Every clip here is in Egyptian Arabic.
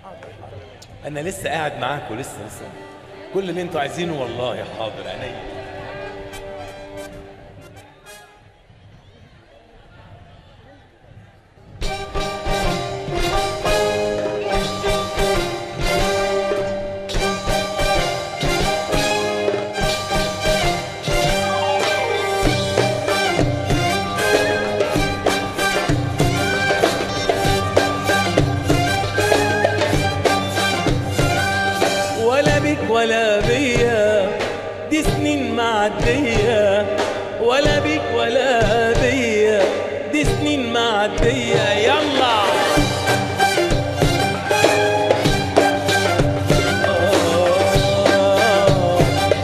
انا لسه قاعد معاكم لسه لسه كل اللي انتوا عايزينه والله حاضر عينيا ولا بك ولا بيا دي سنين معدية ولا بك ولا بيا دي سنين معدية يلا آه.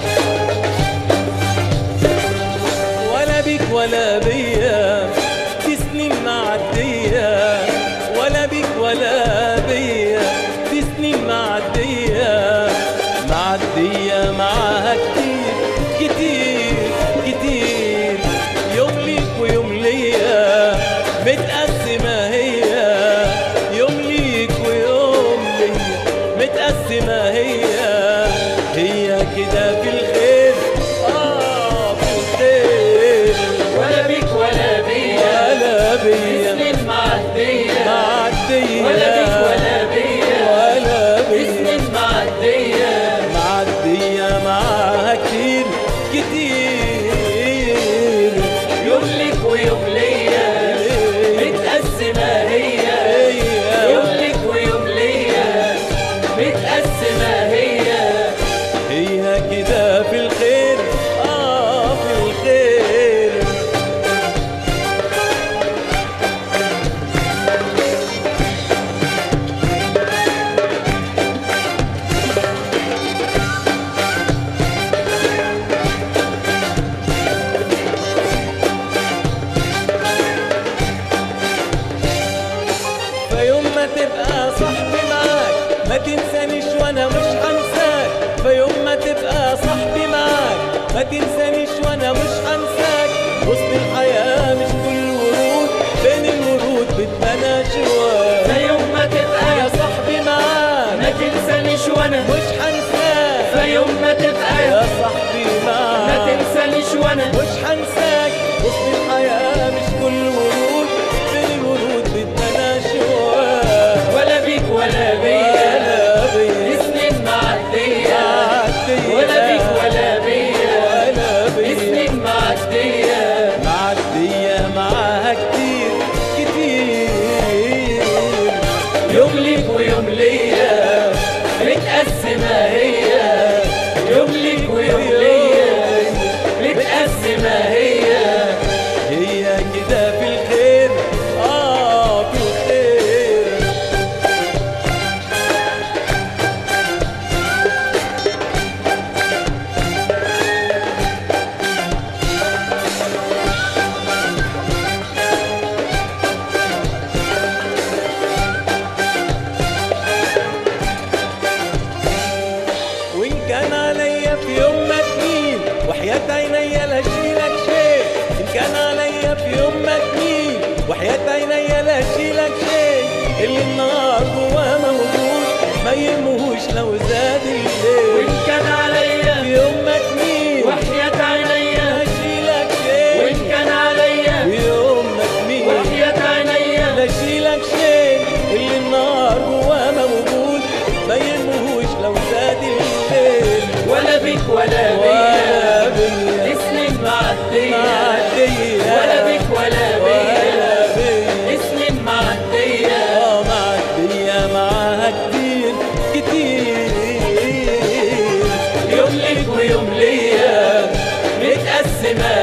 ولا بك ولا بيا دي سنين معدية ولا بك ولا بيا دي سنين معدية معدية معاها كتير كتير كتير يوم ليك ويوم ليا متقسمة هي يوم ليك ويوم ليا متقسمة هي هي كده في الخير اه في الخير ولا بيك ولا بيا ولا بيا سنين معدية معدية ولا بيك ولا بيا ولا بيا سنين معدية معدية معاها كتير كتير يوم ليك ويوم ليا متقسمة هي يوم هي ليك ويوم ليا متقسمة هي هي كده في الخير اه في الخير فيوم ما تبقى صاحبي معاك ما تنسانيش وانا مش هنساك فيوم ما تبقى صاحبي معاك ما تنسانيش وانا مش هنساك وسط الحياة مش كل ورود بين الورود بتبنى شواك فيوم ما يا تبقى صاحبي معاك ما تنسانيش وانا مش هنساك فيوم ما يا تبقى صاحبي ما معاك تنسانيش وانا مش هنساك وسط الحياة مش كل ورود بين الورود بتبنى شواك ولا بيك ولا بيا ولا بيا سنين معدية معدية ولا بيك ولا بيا ولا بيا سنين معدية معدية معاها كتير كتير يوم ليك ويوم ليا متقسمة هي يوم ليك ويوم ليا متقسمة هي هي كده في الخير اه في الخير وإن كان عليا في يوم ما تميل وحياة عينيا لا أشيلك شيء إن كان عليا في يوم ما تميل وحياة عينيا لا أشيلك شيء اللي النهار جواه موجود ما يهمهوش لو زاد الليل وإن كان في عليا يوم ما تميل وحياة لا عينيا أشيلك وإن شيء كان عليا في يوم ما تميل وحياة لا عينيا أشيلك شيء اللي النهار جواه موجود ما يهمهوش لو زاد الليل ولا بيك ولا ولا بيا بيا سنين معدية معدية ولا بيك ولا ولا بيا بيا سنين معدية اه معدية معاها كتير كتير يوم ليك ويوم ليا متقسمة